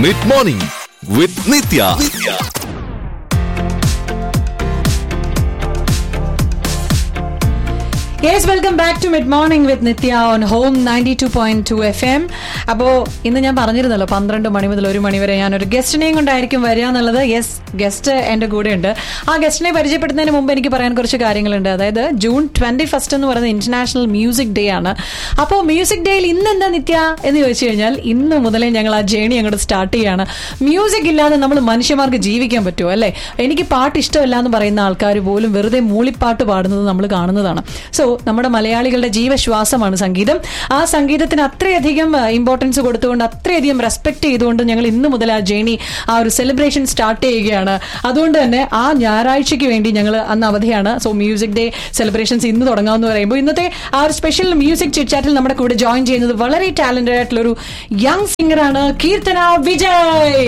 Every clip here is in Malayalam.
Mid morning with Nithya yes welcome back to mid morning with Nithya on home ninety two point two F M അപ്പോൾ ഇന്ന് ഞാൻ പറഞ്ഞിരുന്നല്ലോ പന്ത്രണ്ട് മണി മുതൽ ഒരു മണി വരെ ഞാനൊരു ഗസ്റ്റിനെയും കൊണ്ടായിരിക്കും വരിക എന്നുള്ളത് യെസ് ഗസ്റ്റ് എൻ്റെ കൂടെ ഉണ്ട് ആ ഗസ്റ്റിനെ പരിചയപ്പെടുന്നതിന് മുമ്പ് എനിക്ക് പറയാൻ കുറച്ച് കാര്യങ്ങളുണ്ട് അതായത് ജൂൺ ട്വന്റി ഫസ്റ്റ് എന്ന് പറയുന്നത് ഇന്റർനാഷണൽ മ്യൂസിക് ഡേ ആണ് അപ്പോൾ മ്യൂസിക് ഡേയിൽ ഇന്ന് എന്താ നിത്യ എന്ന് ചോദിച്ചു കഴിഞ്ഞാൽ ഇന്ന് മുതലേ ഞങ്ങൾ ആ ജേണി അങ്ങോട്ട് സ്റ്റാർട്ട് ചെയ്യാണ് മ്യൂസിക് ഇല്ലാതെ നമ്മൾ മനുഷ്യന്മാർക്ക് ജീവിക്കാൻ പറ്റുമോ അല്ലേ എനിക്ക് പാട്ട് ഇഷ്ടമല്ല എന്ന് പറയുന്ന ആൾക്കാർ പോലും വെറുതെ മൂളിപ്പാട്ട് പാടുന്നത് നമ്മൾ കാണുന്നതാണ് സോ നമ്മുടെ മലയാളികളുടെ ജീവശ്വാസമാണ് സംഗീതം ആ സംഗീതത്തിന് അത്രയധികം ഇമ്പോർട്ടൻസ് കൊടുത്തുകൊണ്ട് അത്രയധികം റെസ്പെക്ട് ചെയ്തുകൊണ്ട് ഞങ്ങൾ ഇന്ന് മുതൽ ആ ജേണി ആ ഒരു സെലിബ്രേഷൻ സ്റ്റാർട്ട് ചെയ്യുകയാണ് അതുകൊണ്ട് തന്നെ ആ ഞായറാഴ്ചയ്ക്ക് വേണ്ടി ഞങ്ങൾ അന്ന് അവധിയാണ് സോ മ്യൂസിക് ഡേ സെലിബ്രേഷൻസ് ഇന്ന് തുടങ്ങാമെന്ന് പറയുമ്പോൾ ഇന്നത്തെ ആ ഒരു സ്പെഷ്യൽ മ്യൂസിക് ചിറ്റ്ചാറ്റിൽ നമ്മുടെ കൂടെ ജോയിൻ ചെയ്യുന്നത് വളരെ ടാലന്റഡ് ആയിട്ടുള്ള ഒരു യങ് സിംഗറാണ് Keerthana Vijay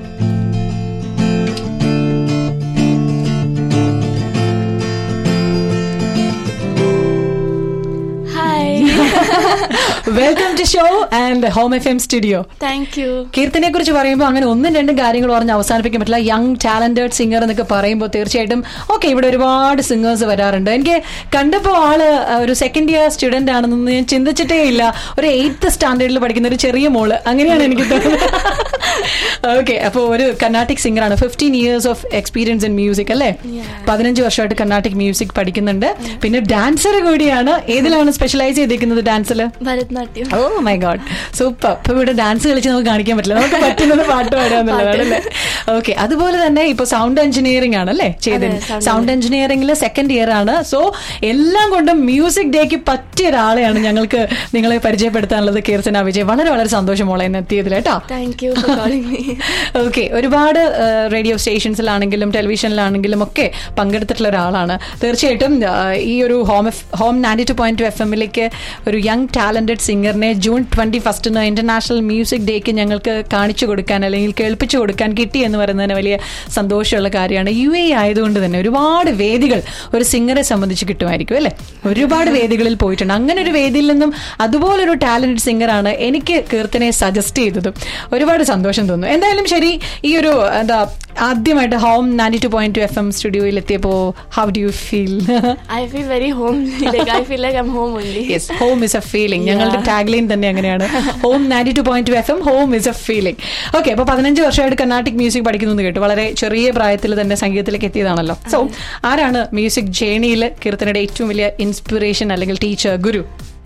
hi welcome to show and home F M studio thank you കീർത്തനെ കുറിച്ച് പറയുമ്പോൾ അങ്ങനെ ഒന്നും രണ്ടും കാര്യങ്ങൾ പറഞ്ഞ് അവസാനിപ്പിക്കാൻ പറ്റില്ല യങ് ടാലന്റഡ് സിംഗർ എന്നൊക്കെ പറയുമ്പോൾ തീർച്ചയായിട്ടും ഓക്കെ ഇവിടെ ഒരുപാട് സിംഗേഴ്സ് വരാറുണ്ട് എനിക്ക് കണ്ടപ്പോൾ ആള് ഒരു സെക്കൻഡ് ഇയർ സ്റ്റുഡന്റ് ആണെന്ന് ഞാൻ ചിന്തിച്ചിട്ടേ ഇല്ല ഒരു എയ്ത്ത് സ്റ്റാൻഡേർഡിൽ പഠിക്കുന്ന ഒരു ചെറിയ മോള് അങ്ങനെയാണ് എനിക്ക് തോന്നുന്നത് ഓക്കെ അപ്പോൾ ഒരു കർണാട്ടിക് സിംഗറാണ് fifteen years of experience in music അല്ലേ പതിനഞ്ച് വർഷമായിട്ട് കർണാട്ടിക് മ്യൂസിക് പഠിക്കുന്നുണ്ട് പിന്നെ ഡാൻസർ കൂടിയാണ് ഏതിലാണ് സ്പെഷ്യലൈസ് ചെയ്തിരിക്കുന്നത് ഡാൻസിൽ Bharatanatyam oh my god super ഇപ്പൊ ഇവിടെ ഡാൻസ് കളിച്ച് നമുക്ക് കാണിക്കാൻ പറ്റില്ല നമുക്ക് പറ്റുന്നത് പാട്ട് പാടുക എന്നുള്ളതാണ് അല്ലേ ഓക്കെ അതുപോലെ തന്നെ ഇപ്പൊ സൗണ്ട് എഞ്ചിനീയറിംഗ് ആണ് അല്ലേ ചെയ്തത് അതെ, sound സൗണ്ട് എഞ്ചിനീയറിംഗിൽ സെക്കൻഡ് ഇയർ ആണ് സോ എല്ലാം കൊണ്ടും മ്യൂസിക് ഡേക്ക് പറ്റിയ ഒരാളെയാണ് ഞങ്ങൾക്ക് നിങ്ങളെ പരിചയപ്പെടുത്താനുള്ളത് കീർത്തന വിജയ് വളരെ വളരെ സന്തോഷം മോളെ ഇന്ന് എത്തിയതിൽ കേട്ടോ thank you for calling me okay ഒരുപാട് റേഡിയോ സ്റ്റേഷൻസിലാണെങ്കിലും ടെലിവിഷനിലാണെങ്കിലും ഒക്കെ പങ്കെടുത്തിട്ടുള്ള ഒരാളാണ് തീർച്ചയായിട്ടും ആ, ഈ ഒരു home F home ninety two point two F എമ്മിലേക്ക് ഒരു യങ് ടാലന്റഡ് സിംഗറിനെ ജൂൺ ട്വന്റി ഫസ്റ്റിന് ഇന്റർനാഷണൽ മ്യൂസിക് ഡേക്ക് ഞങ്ങൾക്ക് കാണിച്ചു കൊടുക്കാൻ അല്ലെങ്കിൽ കേൾപ്പിച്ചു കൊടുക്കാൻ കിട്ടി എന്ന് പറയുന്നതിന് വലിയ സന്തോഷമുള്ള കാര്യമാണ് യു എ ആയതുകൊണ്ട് തന്നെ ഒരുപാട് വേദികൾ ഒരു സിംഗറെ സംബന്ധിച്ച് കിട്ടുമായിരിക്കും അല്ലേ ഒരുപാട് വേദികളിൽ പോയിട്ടുണ്ട് അങ്ങനെ ഒരു വേദിയിൽ നിന്നും അതുപോലൊരു ടാലന്റഡ് സിംഗറാണ് എനിക്ക് കീർത്തനെ സജസ്റ്റ് ചെയ്തതും ഒരുപാട് സന്തോഷം തോന്നുന്നു എന്തായാലും ശരി ഈ ഒരു എന്താ ആദ്യമായിട്ട് home ninety two point two F M സ്റ്റുഡിയോയിൽ എത്തിയപ്പോ how do you feel I feel very home like I feel like I'm home only yes home is a feeling ഞങ്ങളുടെ ടാഗ് ലൈൻ തന്നെ അങ്ങനെയാണ് home ninety two point two F M home is a feeling okay അപ്പൊ പതിനഞ്ച് വർഷമായിട്ട് കർണാട്ടിക് മ്യൂസിക് പഠിക്കുന്നു എന്ന് കേട്ടു വളരെ ചെറിയ പ്രായത്തിൽ തന്നെ സംഗീതത്തിലേക്ക് എത്തിയതാണല്ലോ സോ ആരാണ് മ്യൂസിക് ജേണിയിൽ കീർത്തനയുടെ ഏറ്റവും വലിയ ഇൻസ്പിറേഷൻ അല്ലെങ്കിൽ ടീച്ചർ ഗുരു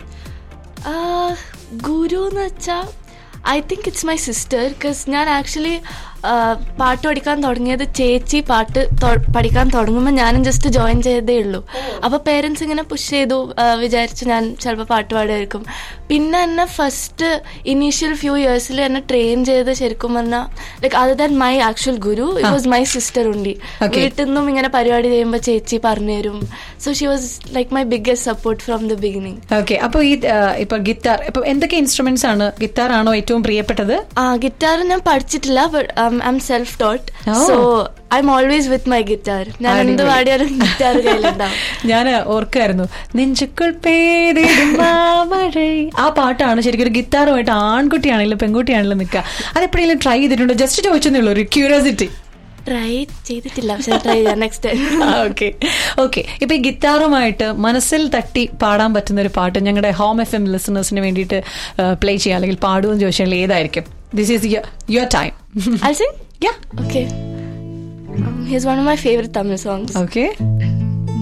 ഗുരു എന്ന് വെച്ചാൽ I think it's my sister because ഞാൻ ആക്ച്വലി പാട്ട് പഠിക്കാൻ തുടങ്ങിയത് ചേച്ചി പാട്ട് തൊ- പഠിക്കാൻ തുടങ്ങുമ്പോൾ ഞാനും ജസ്റ്റ് ജോയിൻ ചെയ്തേ ഉള്ളൂ അപ്പോൾ പേരൻസ് ഇങ്ങനെ പുഷ് ചെയ്തു ആ, വിചാരിച്ചു ഞാൻ ചിലപ്പോൾ പാട്ട് പാടുമായിരിക്കും പിന്നെ എന്നെ ഫസ്റ്റ് ഇനീഷ്യൽ ഫ്യൂ ഇയേഴ്സിൽ എന്നെ ട്രെയിൻ ചെയ്ത് ശരിക്കും പറഞ്ഞാൽ like other than my actual guru it was my sister ഉണ്ടി Okay. വീട്ടിൽ നിന്നും ഇങ്ങനെ പരിപാടി ചെയ്യുമ്പോൾ ചേച്ചി പറഞ്ഞു തരും so she was like my biggest support from the beginning okay അപ്പൊ ഈ ആ, ഇപ്പൊ ഗിത്താർ ഇപ്പൊ എന്തൊക്കെ ഇൻസ്ട്രുമെന്റ്സ് ആണ് ഗിത്താർ ആണോ ഏറ്റവും പ്രിയപ്പെട്ടത് ആ ഗിറ്റാർ ഞാൻ പഠിച്ചിട്ടില്ല but I am self taught Oh. So I am always with my guitar ഞാൻ എന്ത് അടിപൊളി. പാടിയാലും ഗിറ്റാർ കയ്യിലുണ്ടാവും ഞാൻ ഓർക്കായിരുന്നു നെഞ്ചുക്കൾ പേരിടും മാമഴை. ആ പാട്ടാണ് ശരിക്കും ഒരു ഗിത്താറുമായിട്ട് ആൺകുട്ടിയാണെങ്കിലും പെൺകുട്ടിയാണെങ്കിലും നിൽക്കുക അതെപ്പോഴെങ്കിലും ട്രൈ ചെയ്തിട്ടുണ്ടോ ജസ്റ്റ് ചോദിച്ചതേ ഉള്ളൂ ഒരു ക്യൂരിയോസിറ്റി ട്രൈ ചെയ്തിട്ടില്ല പക്ഷെ ട്രൈ ചെയ്യാം നെക്സ്റ്റ് ടൈം ഓക്കെ ഓക്കെ ഇപ്പൊ ഈ ഗിത്താറുമായിട്ട് മനസ്സിൽ തട്ടി പാടാൻ പറ്റുന്ന ഒരു പാട്ട് ഞങ്ങളുടെ ഹോം എഫ് എം ലിസണേഴ്സിന് വേണ്ടിയിട്ട് പ്ലേ ചെയ്യാം അല്ലെങ്കിൽ പാടുമെന്ന് ചോദിച്ചാൽ ഏതായിരിക്കും this is your time I sing yeah okay his one of my favourite Tamil songs okay